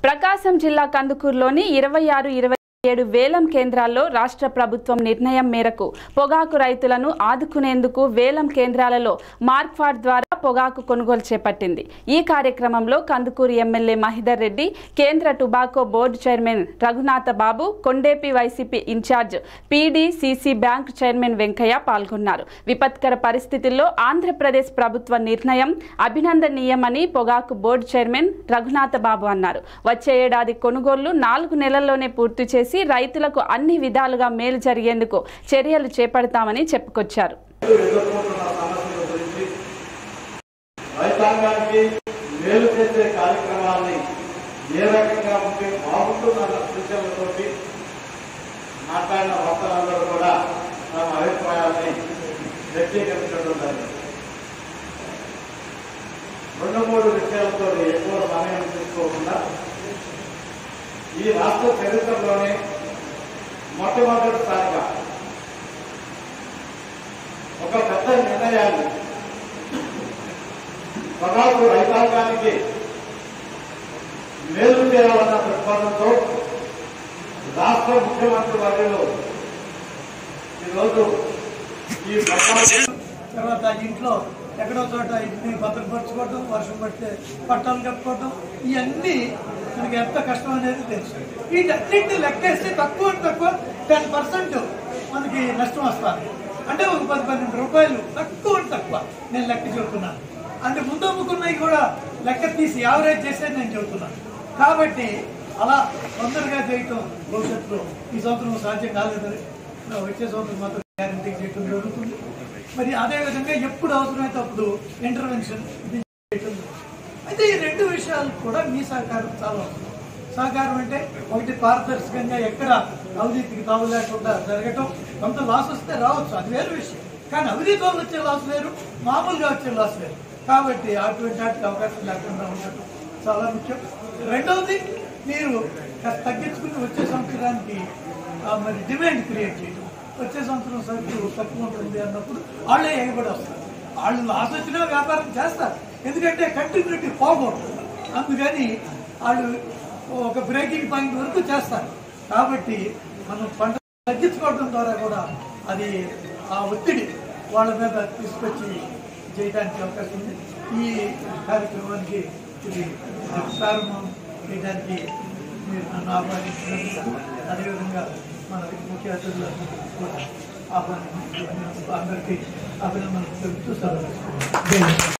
ప్రకాశం జిల్లా కందుకూరులోని ఇరవై ఆరు ఇరవై ఏడు వేలం కేంద్రాల్లో రాష్ట్ర ప్రభుత్వం నిర్ణయం మేరకు పొగాకు రైతులను ఆదుకునేందుకు వేలం కేంద్రాలలో మార్క్ఫాడ్ ద్వారా పొగాకు కొనుగోలు చేపట్టింది ఈ కార్యక్రమంలో కందుకూరు ఎమ్మెల్యే మహిదర్ రెడ్డి కేంద్ర tobacco board chairman Raghunatha Babu Kondepi YCP incharge PDCC bank chairman Venkaiah పాల్గొన్నారు విపత్కర పరిస్థితుల్లో ఆంధ్రప్రదేశ్ ప్రభుత్వ నిర్ణయం అభినందనీయమని పొగాకు బోర్డు చైర్మన్ రఘునాథ బాబు అన్నారు వచ్చే ఏడాది కొనుగోళ్లు నాలుగు నెలల్లోనే పూర్తి చేసి రైతులకు అన్ని విధాలుగా మేలు జరిగేందుకు చర్యలు చేపడతామని చెప్పుకొచ్చారు ఎదుర్కొంటున్న సమస్యల గురించి రైతాంగానికి మేలు చేసే కార్యక్రమాన్ని ఏ రకంగా ఉంటే బాగుంటుందన్న సూచనలతోటి మాట్లాడిన వక్తలందరూ కూడా తమ అభిప్రాయాన్ని వ్యక్తీకరించడం జరిగింది రెండు మూడు విషయాలతో ఎక్కువ సమయం తీసుకోకుండా ఈ రాష్ట్ర చరిత్రలోనే మొట్టమొదటిసారిగా ఒక పెద్ద నిర్ణయాన్ని పొగాకు రైతాంగానికి మేలు చేయాలన్న దృక్పథంతో రాష్ట్ర ముఖ్యమంత్రి వర్యులు ఈరోజు ఈ పొగాకు తర్వాత ఇంట్లో ఎక్కడో చోట ఇంటిని భద్రపరచుకోవడం వర్షం పడితే పట్టాలు కప్పుకోవడం ఇవన్నీ మనకి ఎంత కష్టం అనేది తెలుసు వీటన్నింటిని లెక్కేస్తే తక్కువ తక్కువ టెన్ పర్సెంట్ మనకి నష్టం వస్తుంది అంటే ఒక పది పన్నెండు రూపాయలు తక్కువ తక్కువ నేను లెక్క చెబుతున్నాను అంటే ముందు అమ్ముకున్నవి కూడా లెక్క తీసి యావరేజ్ చేసేది నేను చెబుతున్నాను కాబట్టి అలా తొందరగా చేయటం భవిష్యత్తులో ఈ సంవత్సరం సాధ్యం కాలేదని వచ్చే సంవత్సరం మాత్రం గ్యారంటీ చేయటం జరుగుతుంది మరి అదేవిధంగా ఎప్పుడు అవసరమైతే అప్పుడు ఇంటర్వెన్షన్ ఇది చేయటం జరుగుతుంది. అయితే ఈ రెండు విషయాలు కూడా మీ సహకారం చాలా అవసరం సహకారం అంటే ఒకటి పారదర్శకంగా ఎక్కడ అవినీతికి తావు లేకుండా జరగటం కొంత లాస్ వస్తే రావచ్చు అది వేరు విషయం కానీ అవినీతి వల్ల వచ్చే లాస్ వేరు మామూలుగా వచ్చే లాస్ వేరు కాబట్టి అటువంటి వాటికి అవకాశం లేకుండా ఉండటం చాలా ముఖ్యం రెండవది మీరు కాస్త తగ్గించుకుని వచ్చే సంవత్సరానికి ఆ, మరి డిమాండ్ క్రియేట్ చేయడం వచ్చే సంవత్సరం సరుకు తక్కువ ఉంటుంది అన్నప్పుడు వాళ్ళే ఎగబడి వస్తారు వాళ్ళు లాస్ వచ్చినా వ్యాపారం చేస్తారు ఎందుకంటే కంటిన్యూటీ పోకూడదు అందుకని వాళ్ళు ఒక బ్రేకింగ్ పాయింట్ వరకు చేస్తారు కాబట్టి మనం పంట తగ్గించుకోవడం ద్వారా కూడా అది ఆ ఒత్తిడి వాళ్ళ మీద తీసుకొచ్చి చేయడానికి అవకాశం ఉంది ఈ కార్యక్రమానికి ఇది ప్రారంభం చేయడానికి మీరు నన్ను ఆహ్వానించినందుకు అదేవిధంగా మన ముఖ్య అతిథులను కూడా ఆహ్వానించినందుకు అందరికీ అభినందనలు తెలుపుతూ సెలవు తీసుకుంటున్నాను.